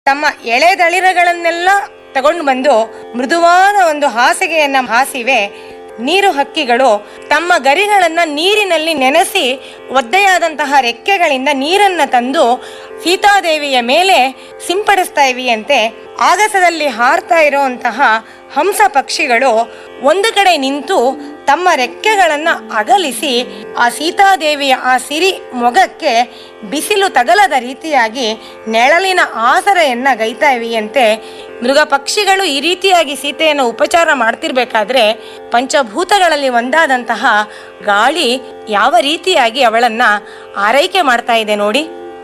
ತಮ್ಮ ಎಳೆದಳಿರಗಳನ್ನೆಲ್ಲ ತಗೊಂಡು ಬಂದು ಮೃದುವಾದ ಒಂದು ಹಾಸಿಗೆಯನ್ನ ಹಾಸಿವೆ ನೀರು ಹಕ್ಕಿಗಳು ತಮ್ಮ ಗರಿಗಳನ್ನ ನೀರಿನಲ್ಲಿ ನೆನೆಸಿ ಒದ್ದೆಯಾದಂತಹ ರೆಕ್ಕೆಗಳಿಂದ ನೀರನ್ನ ತಂದು ಸೀತಾದೇವಿಯ ಮೇಲೆ ಸಿಂಪಡಿಸ್ತಾ ಇವೆಯಂತೆ ಆಗಸದಲ್ಲಿ ಹಾರ್ತಾ ಇರುವಂತಹ ಹಂಸ ಪಕ್ಷಿಗಳು ಒಂದು ಕಡೆ ನಿಂತು ತಮ್ಮ ರೆಕ್ಕೆಗಳನ್ನ ಅಗಲಿಸಿ ಆ ಸೀತಾದೇವಿಯ ಆ ಸಿರಿ ಮೊಗಕ್ಕೆ ಬಿಸಿಲು ತಗಲದ ರೀತಿಯಾಗಿ ನೆಳಲಿನ ಆಸರೆಯನ್ನ ಗೈತಾ ಇವೆಯಂತೆ ಮೃಗ ಪಕ್ಷಿಗಳು ಈ ರೀತಿಯಾಗಿ ಸೀತೆಯನ್ನು ಉಪಚಾರ ಮಾಡ್ತಿರ್ಬೇಕಾದ್ರೆ ಪಂಚಭೂತಗಳಲ್ಲಿ ಒಂದಾದಂತಹ ಗಾಳಿ ಯಾವ ರೀತಿಯಾಗಿ ಅವಳನ್ನ ಆರೈಕೆ ಮಾಡ್ತಾ ಇದೆ ನೋಡಿ